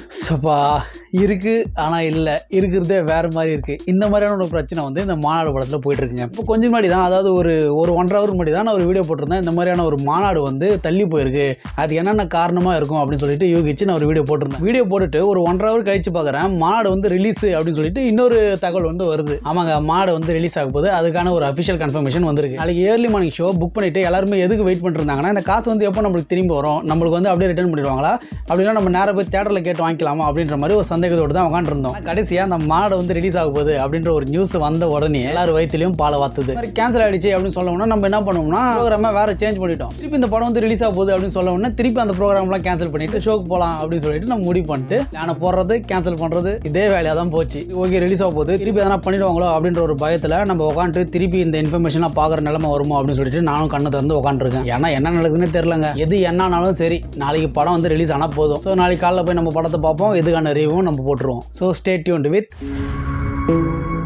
சப்பா இருக்கு ஆனால் இல்லை இருக்கிறதே வேறு மாதிரி இருக்குது இந்த மாதிரியான ஒரு பிரச்சனை வந்து இந்த மாநாடு படத்தில் போயிட்டு இருக்குங்க இப்போ கொஞ்சம் முன்னாடி தான் அதாவது ஒரு ஒரு ஒன்றரை ஹவர் முன்னாடி தான் நான் ஒரு வீடியோ போட்டிருந்தேன் இந்த மாதிரியான ஒரு மாநாடு வந்து தள்ளி போயிருக்கு அது என்னென்ன காரணமாக இருக்கும் அப்படின்னு சொல்லிட்டு யூகிச்சு நான் ஒரு வீடியோ போட்டிருந்தேன் வீடியோ போட்டுட்டு ஒரு ஒன்றரை ஹவர் கழிச்சு பார்க்குறேன் மாநாடு வந்து ரிலீஸ் அப்படின்னு சொல்லிட்டு இன்னொரு தகவல் வந்து வருது ஆமாங்க மாநாடு வந்து ரிலீஸ் ஆக போகுது அதுக்கான ஒரு அஃபிஷியல் கன்ஃபர்மேஷன் வந்திருக்கு நாளைக்கு ஏர்லி மார்னிங் ஷோ புக் பண்ணிட்டு எல்லாருமே எதுக்கு வெயிட் பண்ணிருந்தாங்கன்னா இந்த காசு வந்து எப்போ நம்மளுக்கு திரும்பி வரும் நம்மளுக்கு வந்து அப்படியே ரிட்டர்ன் பண்ணிடுவாங்களா அப்படின்னா நம்ம நேராக போய் தேட்டரில் கேட்டு வாங்கிக்கலாமா அப்படின்ற மாதிரி ஒரு சந்தேகத்தோடு தான் உட்காந்துருந்தோம் கடைசியாக அந்த மாடு வந்து ரிலீஸ் ஆக போகுது அப்படின்ற ஒரு நியூஸ் வந்த உடனே எல்லாரும் வயிற்றுலையும் பாலை வாத்துது கேன்சல் ஆயிடுச்சு அப்படின்னு சொல்லணும்னா நம்ம என்ன பண்ணுவோம்னா ப்ரோக்ராமை வேற சேஞ்ச் பண்ணிட்டோம் திருப்பி இந்த படம் வந்து ரிலீஸ் ஆக போகுது அப்படின்னு சொல்ல உடனே திருப்பி அந்த ப்ரோக்ராம்லாம் கேன்சல் பண்ணிட்டு ஷோக்கு போகலாம் அப்படின்னு சொல்லிட்டு நம்ம முடிவு பண்ணிட்டு நான் போடுறது கேன்சல் பண்ணுறது இதே வேலையாக தான் போச்சு ஓகே ரிலீஸ் ஆக போகுது திருப்பி எதனா பண்ணிடுவாங்களோ அப்படின்ற ஒரு பயத்தில் நம்ம உட்காந்துட்டு திருப்பி இந்த இன்ஃபர்மேஷன்லாம் பார்க்குற நிலைமை வருமோ அப்படின்னு சொல்லிட்டு நானும் கண்ணை திறந்து உட்காந்துருக்கேன் ஏன்னா என்ன நடக்குதுன்னு தெரிலங்க எது என்னன்னாலும் சரி நாளைக்கு படம் வந்து ரிலீஸ் ஆனால் போதும் ஸோ நாளைக்கு காலைல போய் நம்ம படத்தை பார்ப்போம் இதுக்கான ரிவ்யூவும் நம்ம போட்டுருவோம் ஸோ ஸ்டே டியூன்ட் வித்